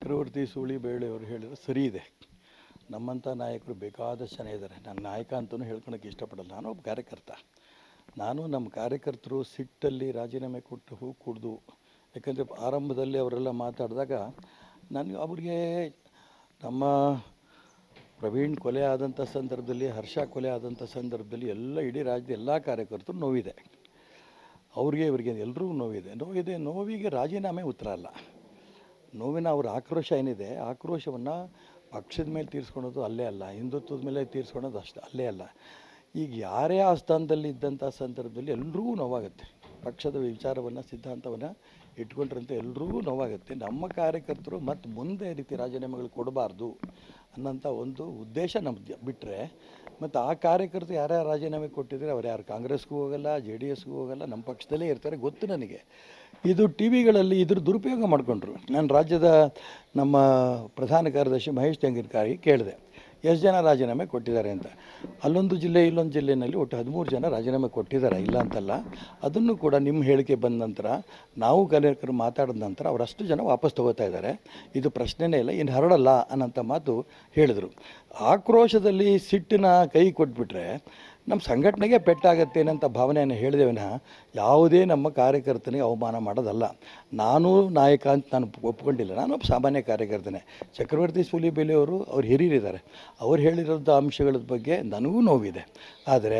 ಚಕ್ರವರ್ತಿ ಸೂಳಿಬೇಳೆ ಅವರು ಹೇಳಿದ್ರೆ ಸರಿ ಇದೆ ನಮ್ಮಂಥ ನಾಯಕರು ಬೇಕಾದಷ್ಟು ಜನ ಇದ್ದಾರೆ ನಾನು ನಾಯಕ ಅಂತಲೂ ಹೇಳ್ಕೊಳಕ್ಕೆ ಇಷ್ಟಪಡಲ್ಲ ನಾನು ಒಬ್ಬ ಕಾರ್ಯಕರ್ತ ನಾನು ನಮ್ಮ ಕಾರ್ಯಕರ್ತರು ಸಿಟ್ಟಲ್ಲಿ ರಾಜೀನಾಮೆ ಕೊಟ್ಟು ಹೂ ಕುಡ್ದು ಯಾಕಂದರೆ ಆರಂಭದಲ್ಲಿ ಅವರೆಲ್ಲ ಮಾತಾಡಿದಾಗ ನನಗೆ ಅವ್ರಿಗೆ ನಮ್ಮ ಪ್ರವೀಣ್ ಕೊಲೆ ಆದಂಥ ಸಂದರ್ಭದಲ್ಲಿ ಹರ್ಷ ಕೊಲೆ ಆದಂಥ ಸಂದರ್ಭದಲ್ಲಿ ಎಲ್ಲ ಇಡೀ ರಾಜ್ಯದ ಎಲ್ಲ ಕಾರ್ಯಕರ್ತರು ನೋವಿದೆ ಅವ್ರಿಗೆ ಇವರಿಗೆ ಎಲ್ರಿಗೂ ನೋವಿದೆ ನೋವಿದೆ ನೋವಿಗೆ ರಾಜೀನಾಮೆ ಉತ್ತರ ಅಲ್ಲ ನೋವಿನ ಅವ್ರ ಆಕ್ರೋಶ ಏನಿದೆ ಆಕ್ರೋಶವನ್ನು ಪಕ್ಷದ ಮೇಲೆ ತೀರಿಸ್ಕೊಳೋದು ಅಲ್ಲೇ ಅಲ್ಲ ಹಿಂದುತ್ವದ ಮೇಲೆ ತೀರಿಸ್ಕೊಳೋದು ಅಷ್ಟೇ ಅಲ್ಲೇ ಅಲ್ಲ ಈಗ ಯಾರೇ ಆ ಸ್ಥಾನದಲ್ಲಿ ಇದ್ದಂಥ ಸಂದರ್ಭದಲ್ಲಿ ಎಲ್ರಿಗೂ ನೋವಾಗುತ್ತೆ ಪಕ್ಷದ ವಿಚಾರವನ್ನು ಸಿದ್ಧಾಂತವನ್ನು ಇಟ್ಕೊಂಡ್ರಂತೆ ಎಲ್ರಿಗೂ ನೋವಾಗುತ್ತೆ ನಮ್ಮ ಕಾರ್ಯಕರ್ತರು ಮತ್ತು ಮುಂದೆ ಈ ರೀತಿ ರಾಜೀನಾಮೆಗಳು ಕೊಡಬಾರ್ದು ಅನ್ನೋಂಥ ಒಂದು ಉದ್ದೇಶ ನಮ್ದು ಬಿಟ್ಟರೆ ಮತ್ತು ಆ ಕಾರ್ಯಕರ್ತರು ಯಾರ್ಯಾರು ರಾಜೀನಾಮೆ ಕೊಟ್ಟಿದ್ದಾರೆ ಅವ್ರು ಯಾರು ಕಾಂಗ್ರೆಸ್ಗೂ ಹೋಗಲ್ಲ ಜೆ ಡಿ ಎಸ್ಗೂ ಹೋಗಲ್ಲ ನಮ್ಮ ಪಕ್ಷದಲ್ಲೇ ಇರ್ತಾರೆ ಗೊತ್ತು ನನಗೆ ಇದು ಟಿ ವಿಗಳಲ್ಲಿ ಇದ್ರ ದುರುಪಯೋಗ ಮಾಡಿಕೊಂಡ್ರು ನಾನು ರಾಜ್ಯದ ನಮ್ಮ ಪ್ರಧಾನ ಕಾರ್ಯದರ್ಶಿ ಮಹೇಶ್ ತೆಂಗಿನಕಾಯಿ ಕೇಳಿದೆ ಎಷ್ಟು ಜನ ರಾಜೀನಾಮೆ ಕೊಟ್ಟಿದ್ದಾರೆ ಅಂತ ಅಲ್ಲೊಂದು ಜಿಲ್ಲೆ ಇಲ್ಲೊಂದು ಜಿಲ್ಲೆಯಲ್ಲಿ ಒಟ್ಟು ಹದಿಮೂರು ಜನ ರಾಜೀನಾಮೆ ಕೊಟ್ಟಿದ್ದಾರೆ ಇಲ್ಲ ಅಂತಲ್ಲ ಅದನ್ನು ಕೂಡ ನಿಮ್ಮ ಹೇಳಿಕೆ ಬಂದ ನಂತರ ನಾವು ಕಾರ್ಯಕರ್ತರು ಮಾತಾಡಿದ ನಂತರ ಅವರಷ್ಟು ಜನ ವಾಪಸ್ ತಗೋತಾ ಇದ್ದಾರೆ ಇದು ಪ್ರಶ್ನೆನೇ ಇಲ್ಲ ಇನ್ನು ಹರಡಲ್ಲ ಅನ್ನೋಂಥ ಮಾತು ಹೇಳಿದರು ಆಕ್ರೋಶದಲ್ಲಿ ಸಿಟ್ಟಿನ ಕೈ ಕೊಟ್ಬಿಟ್ರೆ ನಮ್ಮ ಸಂಘಟನೆಗೆ ಪೆಟ್ಟಾಗತ್ತೆ ಅನ್ನೋಂಥ ಭಾವನೆಯನ್ನು ಹೇಳಿದೆ ವಿನಃ ಯಾವುದೇ ನಮ್ಮ ಕಾರ್ಯಕರ್ತನಿಗೆ ಅವಮಾನ ಮಾಡೋದಲ್ಲ ನಾನು ನಾಯಕ ಅಂತ ನಾನು ಒಪ್ಕೊಂಡಿಲ್ಲ ನಾನು ಒಬ್ಬ ಸಾಮಾನ್ಯ ಕಾರ್ಯಕರ್ತನೆ ಚಕ್ರವರ್ತಿ ಸೂಲಿಬೆಲೆ ಅವರು ಅವ್ರು ಹಿರಿಯರಿದ್ದಾರೆ ಅವ್ರು ಹೇಳಿರೋಂಥ ಅಂಶಗಳ ಬಗ್ಗೆ ನನಗೂ ನೋವಿದೆ ಆದರೆ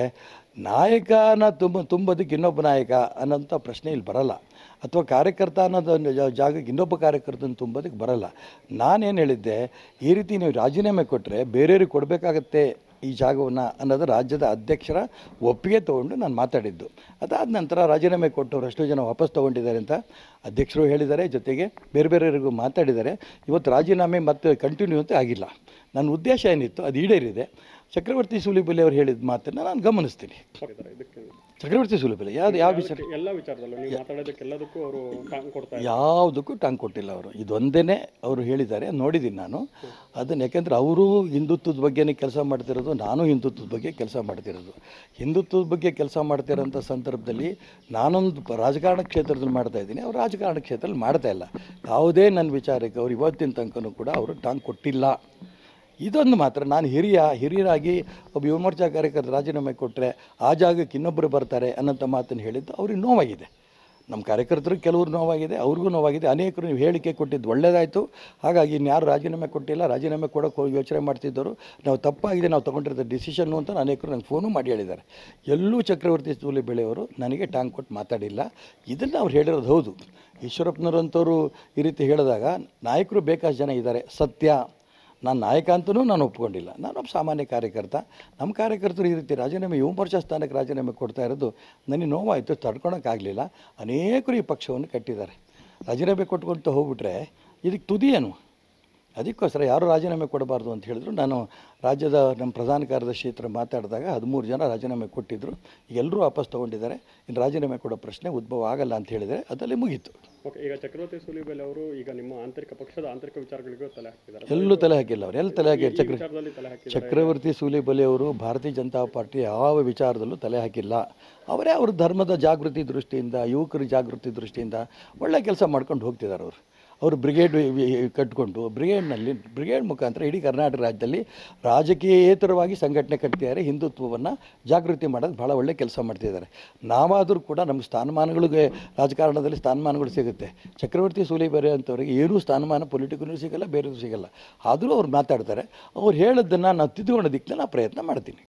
ನಾಯಕನ ತುಂಬ ತುಂಬೋದಕ್ಕೆ ಇನ್ನೊಬ್ಬ ನಾಯಕ ಅನ್ನೋಂಥ ಪ್ರಶ್ನೆ ಇಲ್ಲಿ ಬರಲ್ಲ ಅಥವಾ ಕಾರ್ಯಕರ್ತ ಅನ್ನೋದು ಒಂದು ಜಾ- ಜಾಗಕ್ಕೆ ಇನ್ನೊಬ್ಬ ಕಾರ್ಯಕರ್ತನ ತುಂಬೋದಕ್ಕೆ ಬರಲ್ಲ ನಾನೇನು ಹೇಳಿದ್ದೆ ಈ ರೀತಿ ನೀವು ರಾಜೀನಾಮೆ ಕೊಟ್ಟರೆ ಬೇರೆಯವ್ರಿಗೆ ಕೊಡಬೇಕಾಗತ್ತೆ ಈ ಜಾಗವನ್ನು ಅನ್ನೋದು ರಾಜ್ಯದ ಅಧ್ಯಕ್ಷರ ಒಪ್ಪಿಗೆ ತೊಗೊಂಡು ನಾನು ಮಾತಾಡಿದ್ದು ಅದಾದ ನಂತರ ರಾಜೀನಾಮೆ ಕೊಟ್ಟವರು ಅಷ್ಟು ಜನ ವಾಪಸ್ ತೊಗೊಂಡಿದ್ದಾರೆ ಅಂತ ಅಧ್ಯಕ್ಷರು ಹೇಳಿದ್ದಾರೆ ಜೊತೆಗೆ ಬೇರೆ ಬೇರೆಯವರಿಗೂ ಮಾತಾಡಿದ್ದಾರೆ ಇವತ್ತು ರಾಜೀನಾಮೆ ಮತ್ತೆ ಕಂಟಿನ್ಯೂ ಅಂತ ಆಗಿಲ್ಲ ನನ್ನ ಉದ್ದೇಶ ಏನಿತ್ತು ಅದು ಈಡೇರಿದೆ ಚಕ್ರವರ್ತಿ ಸೂಲಿಬೆಲೆ ಅವರು ಹೇಳಿದ ಮಾತನ್ನು ನಾನು ಗಮನಿಸ್ತೀನಿ ಕೊಟ್ಟಿದ್ದಾರೆ ಇದಕ್ಕೆ ಚಕ್ರವರ್ತಿ ಸೂಲಿಬೆಲೆ ಯಾವ್ದು ಯಾವ ವಿಚಾರ ಎಲ್ಲ ವಿಚಾರದಲ್ಲೂ ನೀವು ಮಾತಾಡೋದಕ್ಕೆಲ್ಲದಕ್ಕೂ ಅವರು ಟಾಂಗ್ ಕೊಡ್ತಾ ಇದ್ದಾರೆ ಯಾವುದಕ್ಕೂ ಟಾಂಗ್ ಕೊಟ್ಟಿಲ್ಲ ಅವರು ಇದೊಂದೇ ಅವರು ಹೇಳಿದ್ದಾರೆ ನೋಡಿದ್ದೀನಿ ನಾನು ಅದನ್ನು ಯಾಕೆಂದರೆ ಅವರು ಹಿಂದುತ್ವದ ಬಗ್ಗೆನೇ ಕೆಲಸ ಮಾಡ್ತಿರೋದು ನಾನು ಹಿಂದುತ್ವದ ಬಗ್ಗೆ ಕೆಲಸ ಮಾಡ್ತಿರೋದು ಹಿಂದುತ್ವದ ಬಗ್ಗೆ ಕೆಲಸ ಮಾಡ್ತಿರೋಂಥ ಸಂದರ್ಭದಲ್ಲಿ ನಾನೊಂದು ಪ- ರಾಜಕಾರಣ ಕ್ಷೇತ್ರದಲ್ಲಿ ಮಾಡ್ತಾ ಇದ್ದೀನಿ ಅವ್ರು ರಾಜಕಾರಣ ಕ್ಷೇತ್ರದಲ್ಲಿ ಮಾಡ್ತಾ ಇಲ್ಲ ಯಾವುದೇ ನನ್ನ ವಿಚಾರಕ್ಕೆ ಅವ್ರು ಇವತ್ತಿನ ತನಕನೂ ಕೂಡ ಅವರು ಟಾಂಗ್ ಕೊಟ್ಟಿಲ್ಲ ಇದೊಂದು ಮಾತ್ರ ನಾನು ಹಿರಿಯ ಹಿರಿಯರಾಗಿ ಒಬ್ಬ ಯುವ ಮೋರ್ಚಾ ಕಾರ್ಯಕರ್ತ ರಾಜೀನಾಮೆ ಕೊಟ್ಟರೆ ಆ ಜಾಗಕ್ಕೆ ಇನ್ನೊಬ್ಬರು ಬರ್ತಾರೆ ಅನ್ನೋಂಥ ಮಾತನ್ನು ಹೇಳಿದ್ದು ಅವ್ರಿಗೆ ನೋವಾಗಿದೆ ನಮ್ಮ ಕಾರ್ಯಕರ್ತರು ಕೆಲವರು ನೋವಾಗಿದೆ ಅವ್ರಿಗೂ ನೋವಾಗಿದೆ ಅನೇಕರು ನೀವು ಹೇಳಿಕೆ ಕೊಟ್ಟಿದ್ದು ಒಳ್ಳೆಯದಾಯಿತು ಹಾಗಾಗಿ ಇನ್ಯಾರು ರಾಜೀನಾಮೆ ಕೊಟ್ಟಿಲ್ಲ ರಾಜೀನಾಮೆ ಕೊಡೋಕೆ ಹೋಗಿ ಯೋಚನೆ ಮಾಡ್ತಿದ್ದರು ನಾವು ತಪ್ಪಾಗಿದೆ ನಾವು ತೊಗೊಂಡಿರೋದು ಡಿಸಿಷನ್ನು ಅಂತ ಅನೇಕರು ನಂಗೆ ಫೋನು ಮಾಡಿ ಹೇಳಿದ್ದಾರೆ ಎಲ್ಲೂ ಚಕ್ರವರ್ತಿ ಸೂಲಿ ಬೆಳೆಯವರು ನನಗೆ ಟ್ಯಾಂಕ್ ಕೊಟ್ಟು ಮಾತಾಡಿಲ್ಲ ಇದನ್ನು ಅವ್ರು ಹೇಳಿರೋದು ಹೌದು ಈಶ್ವರಪ್ಪನವರಂಥವ್ರು ಈ ರೀತಿ ಹೇಳಿದಾಗ ನಾಯಕರು ಬೇಕಾದಷ್ಟು ಜನ ಇದ್ದಾರೆ ಸತ್ಯ ನಾನು ನಾಯಕ ಅಂತಲೂ ನಾನು ಒಪ್ಕೊಂಡಿಲ್ಲ ನಾನೊಬ್ಬ ಸಾಮಾನ್ಯ ಕಾರ್ಯಕರ್ತ ನಮ್ಮ ಕಾರ್ಯಕರ್ತರು ಈ ರೀತಿ ರಾಜೀನಾಮೆ ಯುವ ಮೋರ್ಚಾ ಸ್ಥಾನಕ್ಕೆ ರಾಜೀನಾಮೆ ಕೊಡ್ತಾ ಇರೋದು ನನಗೆ ನೋವಾಯಿತು ತಡ್ಕೊಳಕ್ಕಾಗಲಿಲ್ಲ ಅನೇಕರು ಈ ಪಕ್ಷವನ್ನು ಕಟ್ಟಿದ್ದಾರೆ ರಾಜೀನಾಮೆ ಕೊಟ್ಕೊಂತ ಹೋಗ್ಬಿಟ್ರೆ ಇದಕ್ಕೆ ತುದಿ ಏನು ಅದಕ್ಕೋಸ್ಕರ ಯಾರು ರಾಜೀನಾಮೆ ಕೊಡಬಾರ್ದು ಅಂತ ಹೇಳಿದ್ರು ನಾನು ರಾಜ್ಯದ ನಮ್ಮ ಪ್ರಧಾನ ಕಾರ್ಯದರ್ಶಿ ಹತ್ರ ಮಾತಾಡಿದಾಗ ಹದಿಮೂರು ಜನ ರಾಜೀನಾಮೆ ಕೊಟ್ಟಿದ್ದರು ಈಗ ಎಲ್ಲರೂ ವಾಪಸ್ ತೊಗೊಂಡಿದ್ದಾರೆ ಇನ್ನು ರಾಜೀನಾಮೆ ಕೊಡೋ ಪ್ರಶ್ನೆ ಉದ್ಭವ ಆಗಲ್ಲ ಅಂತ ಹೇಳಿದರೆ ಅದರಲ್ಲಿ ಮುಗೀತು ಓಕೆ ಈಗ ಚಕ್ರವರ್ತಿ ಸೂಲಿಬೆಲೆ ಅವರು ಈಗ ನಿಮ್ಮ ಆಂತರಿಕ ಪಕ್ಷದ ಆಂತರಿಕ ವಿಚಾರಗಳಿಗೂ ತಲೆ ಹಾಕಿದ್ದಾರೆ ಎಲ್ಲೂ ತಲೆ ಹಾಕಿಲ್ಲ ಅವ್ರು ಎಲ್ಲಿ ತಲೆ ಹಾಕಿ ಈ ಚಕ್ರ ವಿಚಾರದಲ್ಲಿ ತಲೆ ಹಾಕಿದ್ದಾರೆ ಚಕ್ರವರ್ತಿ ಸೂಲಿಬಲಿ ಅವರು ಭಾರತೀಯ ಜನತಾ ಪಾರ್ಟಿ ಯಾವ ವಿಚಾರದಲ್ಲೂ ತಲೆ ಹಾಕಿಲ್ಲ ಅವರೇ ಅವ್ರ ಧರ್ಮದ ಜಾಗೃತಿ ದೃಷ್ಟಿಯಿಂದ ಯುವಕರ ಜಾಗೃತಿ ದೃಷ್ಟಿಯಿಂದ ಒಳ್ಳೆ ಕೆಲಸ ಮಾಡ್ಕೊಂಡು ಹೋಗ್ತಿದ್ದಾರೆ ಅವರು ಅವರು ಬ್ರಿಗೇಡ್ ಕಟ್ಕೊಂಡು ಬ್ರಿಗೇಡ್ನಲ್ಲಿ ಬ್ರಿಗೇಡ್ ಮುಖಾಂತರ ಇಡೀ ಕರ್ನಾಟಕ ರಾಜ್ಯದಲ್ಲಿ ರಾಜಕೀಯೇತರವಾಗಿ ಸಂಘಟನೆ ಕಟ್ತಿದ್ದಾರೆ ಹಿಂದುತ್ವವನ್ನು ಜಾಗೃತಿ ಮಾಡೋದು ಭಾಳ ಒಳ್ಳೆ ಕೆಲಸ ಮಾಡ್ತಿದ್ದಾರೆ ನಾವಾದರೂ ಕೂಡ ನಮ್ಗೆ ಸ್ಥಾನಮಾನಗಳಿಗೆ ರಾಜಕಾರಣದಲ್ಲಿ ಸ್ಥಾನಮಾನಗಳು ಸಿಗುತ್ತೆ ಚಕ್ರವರ್ತಿ ಸೂಲಿಬೆರೆ ಅಂತವರಿಗೆ ಏನೂ ಸ್ಥಾನಮಾನ ಪೊಲಿಟಿಕಲ್ಲೂ ಸಿಗಲ್ಲ ಬೇರೆದು ಸಿಗಲ್ಲ ಆದರೂ ಅವ್ರು ಮಾತಾಡ್ತಾರೆ ಅವ್ರು ಹೇಳೋದನ್ನು ನಾವು ತಿದ್ದುಕೊಳ್ಳೋದಕ್ಕೆ ನಾನು ಪ್ರಯತ್ನ ಮಾಡ್ತೀನಿ